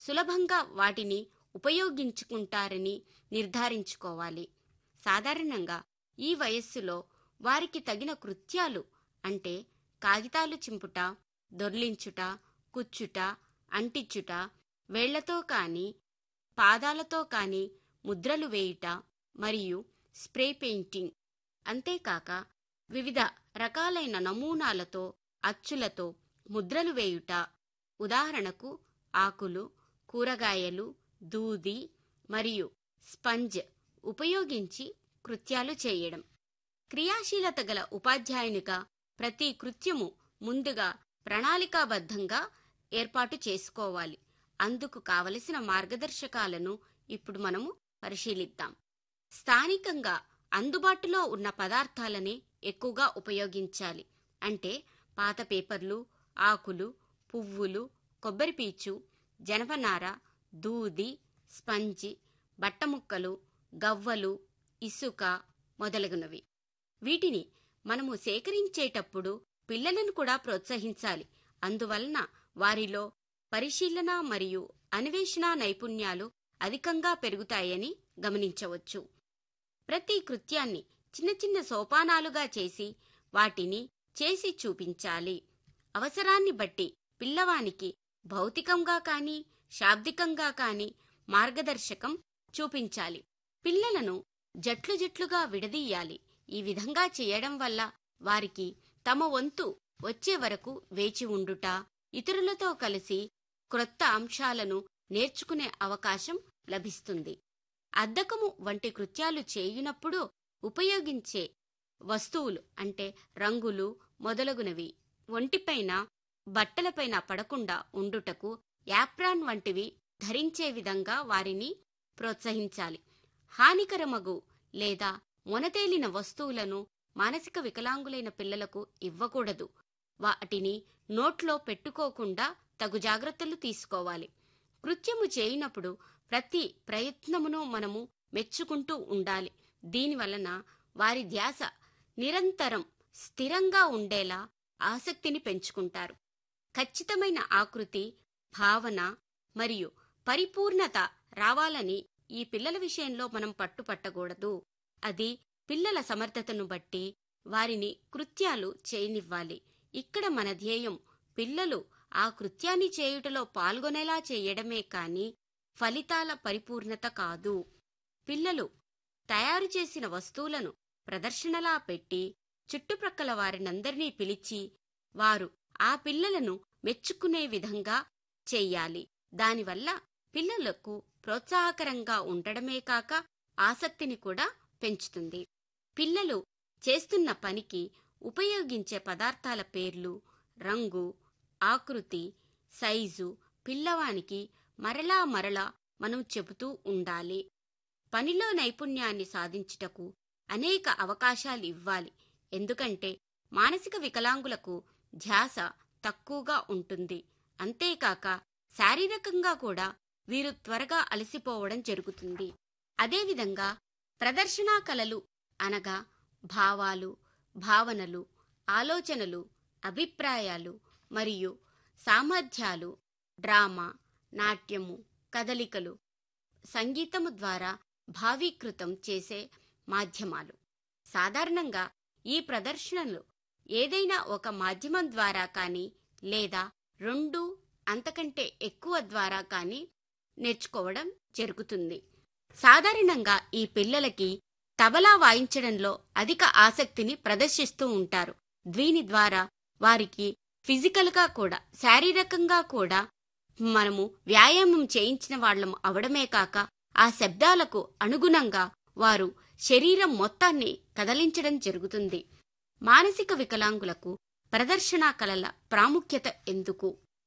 సులభంగా వాటిని ఉపయోగించుకుంటారని నిర్ధారించుకోవాలి సాధారణంగా ఈ వయస్సులో వారికి తగిన కృత్యాలు అంటే కాగితాలు చింపుట దొర్లించుట కుచ్చుట అంటించుట వేళ్లతో కాని పాదాలతో కాని ముద్రలు వేయుట మరియు స్ప్రే పెయింటింగ్ అంతేకాక వివిధ రకాలైన నమూనాలతో అచ్చులతో ముద్రలు వేయుట ఉదాహరణకు ఆకులు కూరగాయలు దూది మరియు స్పంజ్ ఉపయోగించి కృత్యాలు చేయడం క్రియాశీలత గల ఉపాధ్యాయునిగా ప్రతి కృత్యము ముందుగా ప్రణాళికాబద్ధంగా ఏర్పాటు చేసుకోవాలి అందుకు కావలసిన మార్గదర్శకాలను ఇప్పుడు మనము పరిశీలిద్దాం స్థానికంగా అందుబాటులో ఉన్న పదార్థాలనే ఎక్కువగా ఉపయోగించాలి అంటే పాత పేపర్లు ఆకులు పువ్వులు కొబ్బరి పీచు జనపనార దూది స్పంజి బట్టముక్కలు గవ్వలు ఇసుక మొదలగునవి వీటిని మనము సేకరించేటప్పుడు పిల్లలను కూడా ప్రోత్సహించాలి అందువలన వారిలో పరిశీలన మరియు అన్వేషణ నైపుణ్యాలు అధికంగా పెరుగుతాయని గమనించవచ్చు ప్రతి కృత్యాన్ని చిన్న చిన్న సోపానాలుగా చేసి వాటిని చేసి చూపించాలి అవసరాన్ని బట్టి పిల్లవానికి భౌతికంగా కాని శాబ్దికంగా కాని మార్గదర్శకం చూపించాలి పిల్లలను జట్లు జట్లుగా విడదీయాలి ఈ విధంగా చేయడం వల్ల వారికి తమ వంతు వచ్చే వరకు వేచి ఉండుట ఇతరులతో కలిసి క్రొత్త అంశాలను నేర్చుకునే అవకాశం లభిస్తుంది అద్దకము వంటి కృత్యాలు చేయునప్పుడు ఉపయోగించే వస్తువులు అంటే రంగులు మొదలగునవి ఒంటిపైన బట్టలపైన పడకుండా ఉండుటకు యాప్రాన్ వంటివి ధరించే విధంగా వారిని ప్రోత్సహించాలి హానికరమగు లేదా మొనతేలిన వస్తువులను మానసిక వికలాంగులైన పిల్లలకు ఇవ్వకూడదు వాటిని నోట్లో పెట్టుకోకుండా తగు జాగ్రత్తలు తీసుకోవాలి కృత్యము చేయనప్పుడు ప్రతి ప్రయత్నమును మనము మెచ్చుకుంటూ ఉండాలి దీనివలన వారి ధ్యాస నిరంతరం స్థిరంగా ఉండేలా ఆసక్తిని పెంచుకుంటారు ఖచ్చితమైన ఆకృతి భావన మరియు పరిపూర్ణత రావాలని ఈ పిల్లల విషయంలో మనం పట్టుపట్టకూడదు అది పిల్లల సమర్థతను బట్టి వారిని కృత్యాలు చేయనివ్వాలి ఇక్కడ మన ధ్యేయం పిల్లలు ఆ కృత్యాన్ని చేయుటలో పాల్గొనేలా చేయడమే కాని ఫలితాల పరిపూర్ణత కాదు పిల్లలు తయారు చేసిన వస్తువులను ప్రదర్శనలా పెట్టి చుట్టుప్రక్కల వారినందరినీ పిలిచి వారు ఆ పిల్లలను మెచ్చుకునే విధంగా చెయ్యాలి దానివల్ల పిల్లలకు ప్రోత్సాహకరంగా ఉండడమే కాక ఆసక్తిని కూడా పెంచుతుంది పిల్లలు చేస్తున్న పనికి ఉపయోగించే పదార్థాల పేర్లు రంగు ఆకృతి సైజు పిల్లవానికి మరలా మరలా మనం చెబుతూ ఉండాలి పనిలో నైపుణ్యాన్ని సాధించుటకు అనేక అవకాశాలు ఇవ్వాలి ఎందుకంటే మానసిక వికలాంగులకు ధ్యాస తక్కువగా ఉంటుంది అంతేకాక శారీరకంగా కూడా వీరు త్వరగా అలసిపోవడం జరుగుతుంది అదేవిధంగా ప్రదర్శనా కళలు అనగా భావాలు భావనలు ఆలోచనలు అభిప్రాయాలు మరియు సామర్థ్యాలు డ్రామా నాట్యము కదలికలు సంగీతము ద్వారా భావీకృతం చేసే మాధ్యమాలు సాధారణంగా ఈ ప్రదర్శనలు ఏదైనా ఒక మాధ్యమం ద్వారా కానీ లేదా రెండు అంతకంటే ఎక్కువ ద్వారా కానీ నేర్చుకోవడం జరుగుతుంది సాధారణంగా ఈ పిల్లలకి తబలా వాయించడంలో అధిక ఆసక్తిని ప్రదర్శిస్తూ ఉంటారు దీని ద్వారా వారికి ఫిజికల్గా కూడా శారీరకంగా కూడా మనము వ్యాయామం చేయించిన వాళ్ళం అవడమే కాక ఆ శబ్దాలకు అనుగుణంగా వారు శరీరం మొత్తాన్ని కదలించడం జరుగుతుంది మానసిక వికలాంగులకు ప్రదర్శనా కళల ప్రాముఖ్యత ఎందుకు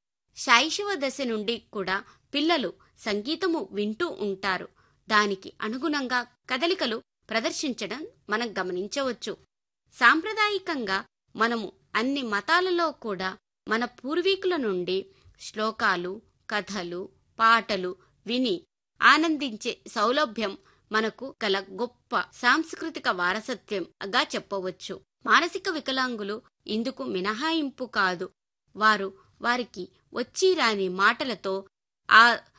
శైశవ దశ నుండి కూడా పిల్లలు సంగీతము వింటూ ఉంటారు దానికి అనుగుణంగా కదలికలు ప్రదర్శించడం మనం గమనించవచ్చు సాంప్రదాయికంగా మనము అన్ని మతాలలో కూడా మన పూర్వీకుల నుండి శ్లోకాలు కథలు పాటలు విని ఆనందించే సౌలభ్యం మనకు గల గొప్ప సాంస్కృతిక వారసత్వంగా చెప్పవచ్చు మానసిక వికలాంగులు ఇందుకు మినహాయింపు కాదు వారు వారికి వచ్చి రాని మాటలతో ఆ